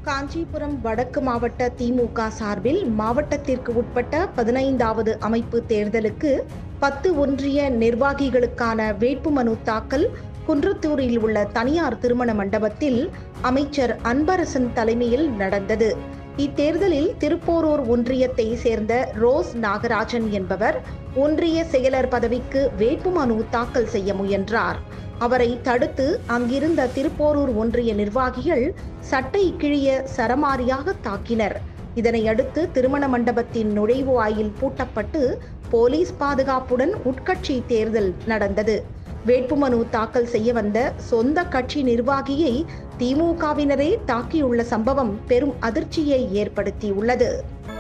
காஞ்சிபுரம் வடக்கு மாவட்ட திமுக சார்பில் மாவட்டத்திற்கு உட்பட்ட பதினைந்தாவது அமைப்பு தேர்தலுக்கு பத்து ஒன்றிய நிர்வாகிகளுக்கான வேட்புமனு தாக்கல் குன்றத்தூரில் உள்ள தனியார் திருமண மண்டபத்தில் அமைச்சர் அன்பரசன் தலைமையில் நடந்தது இத்தேர்தலில் திருப்போரூர் ஒன்றியத்தை சேர்ந்த ரோஸ் நாகராஜன் என்பவர் ஒன்றிய செயலர் பதவிக்கு வேட்புமனு தாக்கல் செய்ய முயன்றார் அவரை தடுத்து அங்கிருந்த திருப்போரூர் ஒன்றிய நிர்வாகிகள் சட்டை கிழிய சரமாரியாக தாக்கினர் இதனையடுத்து திருமண மண்டபத்தின் நுழைவு வாயில் பூட்டப்பட்டு போலீஸ் பாதுகாப்புடன் உட்கட்சி தேர்தல் நடந்தது வேட்புமனு தாக்கல் செய்ய வந்த சொந்த கட்சி நிர்வாகியை திமுகவினரே தாக்கியுள்ள சம்பவம் பெரும் அதிர்ச்சியை ஏற்படுத்தியுள்ளது